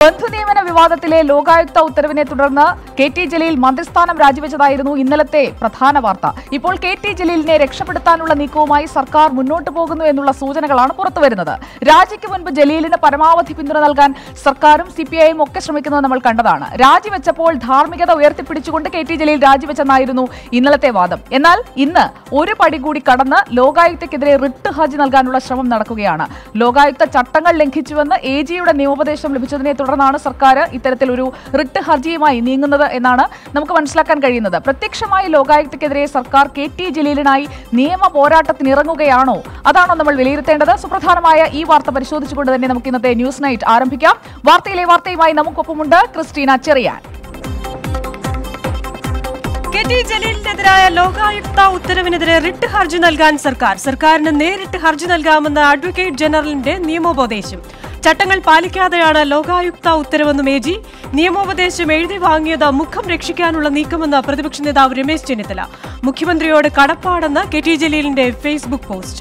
ബന്ധുനിയമന വിവാദത്തിലെ ലോകായുക്ത ഉത്തരവിനെ തുടർന്ന് K T Jaleel മന്ത്രിസ്ഥാനം രാജിവെച്ചതായിരുന്നു ഇന്നലത്തെ പ്രധാന വാർത്ത ഇപ്പോൾ കെ ടി ജലീലിനെ രക്ഷപ്പെടുത്താനുള്ള നീക്കവുമായി സർക്കാർ മുന്നോട്ടു പോകുന്നു എന്നുള്ള സൂചനകളാണ് പുറത്തുവരുന്നത് രാജിക്ക് മുൻപ് ജലീലിന് പരമാവധി പിന്തുണ നൽകാൻ സർക്കാരും സി പി ഐയും ഒക്കെ ശ്രമിക്കുന്നത് നമ്മൾ കണ്ടതാണ് രാജിവെച്ചപ്പോൾ ധാർമ്മികത ഉയർത്തിപ്പിടിച്ചുകൊണ്ട് കെ ടി ജലീൽ രാജിവെച്ചെന്നായിരുന്നു ഇന്നലത്തെ വാദം എന്നാൽ ഇന്ന് ഒരു പടി കൂടി കടന്ന് ലോകായുക്തയ്ക്കെതിരെ റിട്ട് ഹർജി നൽകാനുള്ള ശ്രമം നടക്കുകയാണ് ലോകായുക്ത ചട്ടങ്ങൾ ലംഘിച്ചുവെന്ന് എ ജിയുടെ നിയമോപദേശം ലഭിച്ചതിനെ തുടർന്നാണ് സർക്കാർ ഇത്തരത്തിലൊരു റിട്ട് ഹർജിയുമായി നീങ്ങുന്നത് എന്നാണ് നമുക്ക് മനസ്സിലാക്കാൻ കഴിയുന്നത് പ്രത്യക്ഷമായി ലോകായുക്തയ്ക്കെതിരെ സർക്കാർ കെ ടി ജലീലിനായി നിയമ പോരാട്ടത്തിന് ഇറങ്ങുകയാണോ അതാണോ നമ്മൾ വിലയിരുത്തേണ്ടത് സുപ്രധാനമായ ഈ വാർത്ത പരിശോധിച്ചുകൊണ്ട് തന്നെ നമുക്ക് ഇന്നത്തെ ന്യൂസ് നൈറ്റ് ആരംഭിക്കാം വാർത്തയിലെ വാർത്തയുമായി നമുക്കൊപ്പമുണ്ട് ക്രിസ്റ്റീന ചെറിയാൻ കെ ടി ജലീലിനെതിരായ ലോകായുക്ത ഉത്തരവിനെതിരെ റിട്ട് ഹർജി നൽകാൻ സർക്കാർ സർക്കാരിന് നേരിട്ട് ഹർജി നൽകാമെന്ന അഡ്വക്കേറ്റ് ജനറലിന്റെ നിയമോപദേശം ചട്ടങ്ങൾ പാലിക്കാതെയാണ് ലോകായുക്ത ഉത്തരവെന്നും എ ജി നിയമോപദേശം എഴുതി വാങ്ങിയത് മുഖം രക്ഷിക്കാനുള്ള നീക്കമെന്ന് പ്രതിപക്ഷ നേതാവ് രമേശ് ചെന്നിത്തല മുഖ്യമന്ത്രിയോട് കടപ്പാടെന്ന് കെ ടി ജലീലിന്റെ ഫേസ്ബുക്ക് പോസ്റ്റ്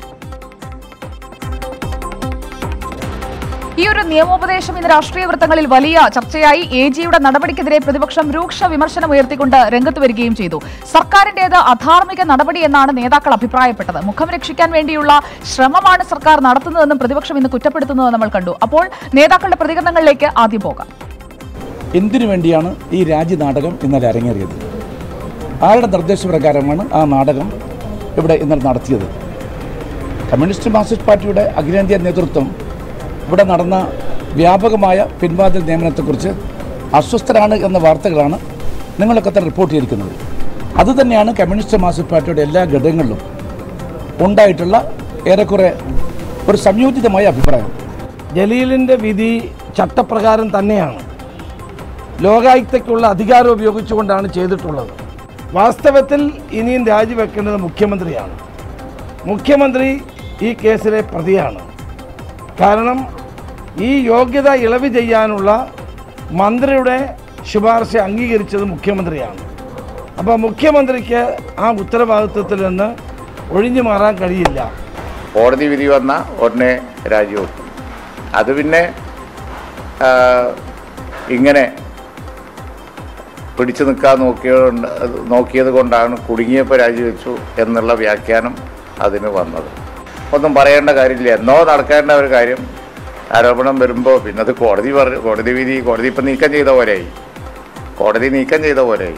ഈ ഒരു നിയമോപദേശം ഇന്ന് രാഷ്ട്രീയ വൃത്തങ്ങളിൽ വലിയ ചർച്ചയായി എ ജിയുടെ നടപടിക്കെതിരെ പ്രതിപക്ഷം രൂക്ഷ വിമർശനം ഉയർത്തിക്കൊണ്ട് രംഗത്ത് വരികയും ചെയ്തു സർക്കാരിന്റേത് അധാർമിക നടപടി എന്നാണ് നേതാക്കൾ അഭിപ്രായപ്പെട്ടത് മുഖം രക്ഷിക്കാൻ വേണ്ടിയുള്ള ശ്രമമാണ് സർക്കാർ നടത്തുന്നതെന്നും പ്രതിപക്ഷം ഇന്ന് കുറ്റപ്പെടുത്തുന്നത് നമ്മൾ കണ്ടു അപ്പോൾ നേതാക്കളുടെ പ്രതികരണങ്ങളിലേക്ക് ആദ്യം പോകാം എന്തിനു വേണ്ടിയാണ് ഈ രാജി നാടകം ഇന്നലെ അരങ്ങേറിയത് ആരുടെ നിർദ്ദേശപ്രകാരമാണ് ആ നാടകം ഇവിടെ ഇന്നലെ നടത്തിയത് കമ്മ്യൂണിസ്റ്റ് മാർക്സിസ്റ്റ് പാർട്ടിയുടെ അഖിലേന്ത്യാ നേതൃത്വം ഇവിടെ നടന്ന വ്യാപകമായ പിൻവാതിൽ നിയമനത്തെക്കുറിച്ച് അസ്വസ്ഥരാണ് എന്ന വാർത്തകളാണ് നിങ്ങളൊക്കെ തന്നെ റിപ്പോർട്ട് ചെയ്തിരിക്കുന്നത് അതുതന്നെയാണ് കമ്മ്യൂണിസ്റ്റ് മാർക്സിസ്റ്റ് പാർട്ടിയുടെ എല്ലാ ഘടകങ്ങളിലും ഉണ്ടായിട്ടുള്ള ഏറെക്കുറെ ഒരു സംയോജിതമായ അഭിപ്രായം ജലീലിൻ്റെ വിധി ചട്ടപ്രകാരം തന്നെയാണ് ലോകായുക്തയ്ക്കുള്ള അധികാരം ഉപയോഗിച്ചുകൊണ്ടാണ് ചെയ്തിട്ടുള്ളത് വാസ്തവത്തിൽ ഇനിയും രാജിവെക്കേണ്ടത് മുഖ്യമന്ത്രിയാണ് മുഖ്യമന്ത്രി ഈ കേസിലെ പ്രതിയാണ് കാരണം ഈ യോഗ്യത ഇളവ് ചെയ്യാനുള്ള മന്ത്രിയുടെ ശുപാർശ അംഗീകരിച്ചത് മുഖ്യമന്ത്രിയാണ് അപ്പോൾ മുഖ്യമന്ത്രിക്ക് ആ ഉത്തരവാദിത്വത്തിൽ നിന്ന് ഒഴിഞ്ഞു മാറാൻ കഴിയില്ല കോടതി വിധി വന്ന ഉടനെ രാജിവെക്കും അത് പിന്നെ ആ, ഇങ്ങനെ പിടിച്ചു നിൽക്കാൻ നോക്കിയത് നോക്കിയത് കൊണ്ടാണ് കുടുങ്ങിയപ്പോൾ രാജിവെച്ചു എന്നുള്ള വ്യാഖ്യാനം അതിന് വന്നത് ഒന്നും പറയേണ്ട കാര്യമില്ല എന്നോ നടക്കേണ്ട ഒരു കാര്യം ആരോപണം വരുമ്പോൾ പിന്നെ അത് കോടതി പറഞ്ഞു കോടതി വിധി കോടതി ഇപ്പം നീക്കം ചെയ്ത പോലെയായി കോടതി നീക്കം ചെയ്ത പോലെയായി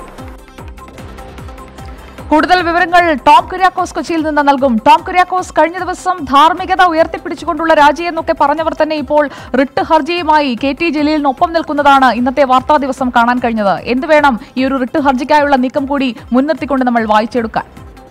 കൂടുതൽ വിവരങ്ങൾ ടോം കുര്യാക്കോസ് കൊച്ചിയിൽ നിന്ന് നൽകും ടോം കുര്യാക്കോസ് കഴിഞ്ഞ ദിവസം ധാർമ്മികത ഉയർത്തിപ്പിടിച്ചുകൊണ്ടുള്ള രാജി എന്നൊക്കെ പറഞ്ഞവർ തന്നെ ഇപ്പോൾ റിട്ട് ഹർജിയുമായി കെ ടി ജലീലിനൊപ്പം നിൽക്കുന്നതാണ് ഇന്നത്തെ വാർത്താ ദിവസം കാണാൻ കഴിഞ്ഞത് എന്ത് വേണം ഈ ഒരു റിട്ട് ഹർജിക്കായുള്ള നീക്കം കൂടി മുൻനിർത്തിക്കൊണ്ട് നമ്മൾ വായിച്ചെടുക്കാൻ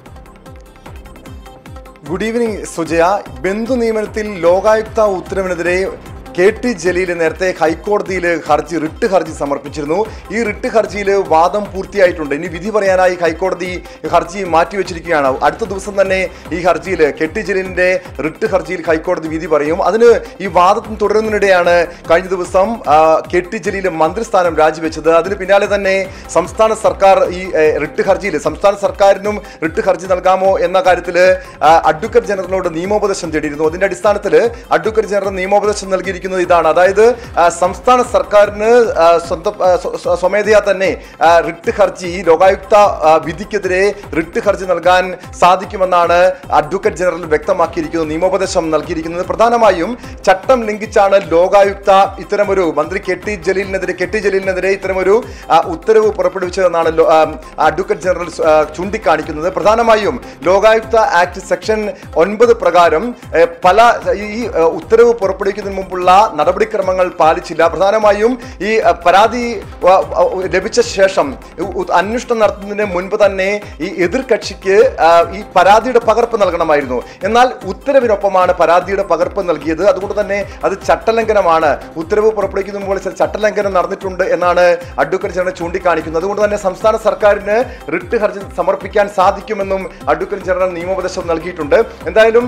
ഗുഡ് ഈവനിങ് സുജയ ബന്ധു നിയമനത്തിൽ ലോകായുക്ത ഉത്തരവിനെതിരെ കെ ടി ജലീൽ നേരത്തെ ഹൈക്കോടതിയിൽ ഹർജി റിട്ട് ഹർജി സമർപ്പിച്ചിരുന്നു ഈ റിട്ട് ഹർജിയിൽ വാദം പൂർത്തിയായിട്ടുണ്ട് ഇനി വിധി പറയാനായി ഹൈക്കോടതി ഹർജി മാറ്റിവെച്ചിരിക്കുകയാണ് അടുത്ത ദിവസം തന്നെ ഈ ഹർജിയിൽ കെ ടി ജലീലിന്റെ റിട്ട് ഹർജിയിൽ ഹൈക്കോടതി വിധി പറയും അതിന് ഈ വാദം തുടരുന്നതിനിടെയാണ് കഴിഞ്ഞ ദിവസം ആ, കെ ടി ജലീൽ മന്ത്രിസ്ഥാനം രാജിവെച്ചത് അതിന് പിന്നാലെ തന്നെ സംസ്ഥാന സർക്കാർ ഈ ഏ, റിട്ട് ഹർജിയിൽ സംസ്ഥാന സർക്കാരിനും റിട്ട് ഹർജി നൽകാമോ എന്ന കാര്യത്തിൽ അഡ്വക്കേറ്റ് ജനറലിനോട് നിയമോപദേശം തേടിയിരുന്നു അതിന്റെ അടിസ്ഥാനത്തിൽ അഡ്വക്കേറ്റ് ജനറൽ നിയമോപദേശം നൽകിയിരിക്കുന്നത് ഇതാണ് അതായത് ആ, സംസ്ഥാന സർക്കാരിന് ആ, സ്വന്തം ആ, സ്വ- സ്വ- സ്വമേധയാ തന്നെ ആ, റിട്ട് ഹർജി ഈ ലോകായുക്ത ആ, വിധിക്കെതിരെ റിട്ട് ഹർജി നൽകാൻ സാധിക്കുമെന്നാണ് അഡ്വക്കേറ്റ് ജനറൽ വ്യക്തമാക്കിയിരിക്കുന്നത് നിയമോപദേശം നൽകിയിരിക്കുന്നത് പ്രധാനമായും ചട്ടം ലംഘിച്ചാണ് ലോകായുക്ത ഇത്തരമൊരു മന്ത്രി കെ ടി ജലീലിനെതിരെ കെ ടി ജലീലിനെതിരെ ഇത്തരമൊരു ആ, ഉത്തരവ് പുറപ്പെടുവിച്ചതെന്നാണ് ലോ- ആ, അഡ്വക്കേറ്റ് ജനറൽ ആ, ചൂണ്ടിക്കാണിക്കുന്നത് പ്രധാനമായും ലോകായുക്ത ആക്ട് സെക്ഷൻ ഒൻപത് പ്രകാരം ഏ, പല ഈ ആ, ഉത്തരവ് പുറപ്പെടുവിക്കുന്നതിന് മുമ്പുള്ള നടപടിക്രമങ്ങൾ പാലിച്ചില്ല പ്രധാനമായും ഈ ആ, പരാതി ആ, ആ, ലഭിച്ച ശേഷം ഉ- ഉ- അന്വേഷണം നടത്തുന്നതിന് മുൻപ് തന്നെ ഈ എതിർ കക്ഷിക്ക് ആ, ഈ പരാതിയുടെ പകർപ്പ് നൽകണമായിരുന്നു എന്നാൽ ഉത്തരവിനൊപ്പമാണ് പരാതിയുടെ പകർപ്പ് നൽകിയത് അതുകൊണ്ട് തന്നെ അത് ചട്ടലംഘനമാണ് ഉത്തരവ് പുറപ്പെടുവിക്കുന്ന മുമ്പ് ചില ചട്ടലംഘനം നടന്നിട്ടുണ്ട് എന്നാണ് അഡ്വക്കേറ്റ് ജനറൽ ചൂണ്ടിക്കാണിക്കുന്നത് അതുകൊണ്ട് തന്നെ സംസ്ഥാന സർക്കാരിന് റിട്ട് ഹർജി സമർപ്പിക്കാൻ സാധിക്കുമെന്നും അഡ്വക്കേറ്റ് ജനറൽ നിയമോപദേശം നൽകിയിട്ടുണ്ട് എന്തായാലും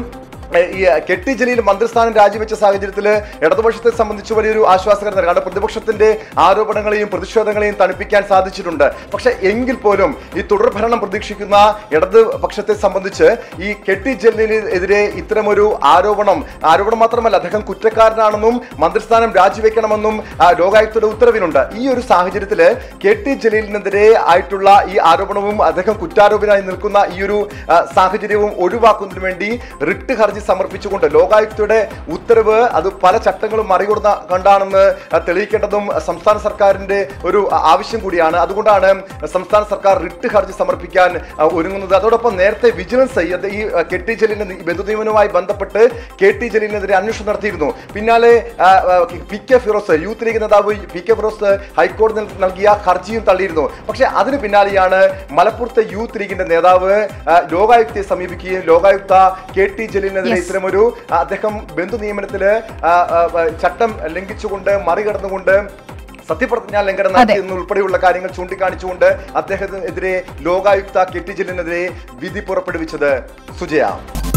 ഏഹ് ഈ കെട്ടി ജലീൽ മന്ത്രിസ്ഥാനം രാജിവെച്ച സാഹചര്യത്തിൽ ഇടതുപക്ഷത്തെ സംബന്ധിച്ച് വലിയൊരു ആശ്വാസകരം കാരണം പ്രതിപക്ഷത്തിന്റെ ആരോപണങ്ങളെയും പ്രതിഷേധങ്ങളെയും തണുപ്പിക്കാൻ സാധിച്ചിട്ടുണ്ട് പക്ഷെ എങ്കിൽ പോലും ഈ തുടർഭരണം പ്രതീക്ഷിക്കുന്ന ഇടതുപക്ഷത്തെ സംബന്ധിച്ച് ഈ കെട്ടി ജലീലിനെതിരെ ഇത്തരമൊരു ആരോപണം ആരോപണം മാത്രമല്ല അദ്ദേഹം കുറ്റക്കാരനാണെന്നും മന്ത്രിസ്ഥാനം രാജിവെക്കണമെന്നും ആ, ലോകായുക്തയുടെ ഉത്തരവിലുണ്ട് ഈ ഒരു സാഹചര്യത്തിൽ കെ ടി ജലീലിനെതിരെ ആയിട്ടുള്ള ഈ ആരോപണവും അദ്ദേഹം കുറ്റാരോപിതനായി നിൽക്കുന്ന ഈ ഒരു ആ, സാഹചര്യവും ഒഴിവാക്കുന്നതിന് വേണ്ടി റിട്ട് ഹർജി സമർപ്പിച്ചുകൊണ്ട് ലോകായുക്തയുടെ ഉത്തരവ് അത് പല ചട്ടങ്ങളും മറികടന്ന കണ്ടാണെന്ന് ആ, തെളിയിക്കേണ്ടതും സംസ്ഥാന സർക്കാരിന്റെ ഒരു ആ, ആവശ്യം കൂടിയാണ് അതുകൊണ്ടാണ് സംസ്ഥാന സർക്കാർ റിട്ട് ഹർജി സമർപ്പിക്കാൻ ആ, ഒരുങ്ങുന്നത് അതോടൊപ്പം നേരത്തെ വിജിലൻസ് ഈ അത് ഈ ആ, കെ ടി ജലീലിന്റെ ബന്ധു നിയമനവുമായി ബന്ധപ്പെട്ട് കെ ടി ജലീലിനെതിരെ അന്വേഷണം നടത്തിയിരുന്നു പിന്നാലെ ആ, ആ, P K Firoz youth league നേതാവ് പി കെ ഫിറോസ് ഹൈക്കോടതിയിൽ നൽകിയ ഹർജിയും തള്ളിയിരുന്നു പക്ഷേ അതിന് പിന്നാലെയാണ് മലപ്പുറത്തെ യൂത്ത് ലീഗിന്റെ നേതാവ് ആ, ലോകായുക്തയെ സമീപിക്കുകയും ലോകായുക്ത കെ ടി ജലീലിനെതിരെ Yes. ഇത്തരമൊരു ആ, അദ്ദേഹം ബന്ധു നിയമനത്തില് ആ, ആ, ആ, ചട്ടം ലംഘിച്ചുകൊണ്ട് മറികടന്നുകൊണ്ട് സത്യപ്രതിജ്ഞാ ലംഘനം അതെ. നടത്തി ഉൾപ്പെടെയുള്ള കാര്യങ്ങൾ ചൂണ്ടിക്കാണിച്ചുകൊണ്ട് അദ്ദേഹത്തിനെതിരെ ലോകായുക്ത കെ ടി ജലീലിനെതിരെ വിധി പുറപ്പെടുവിച്ചത് സുജയ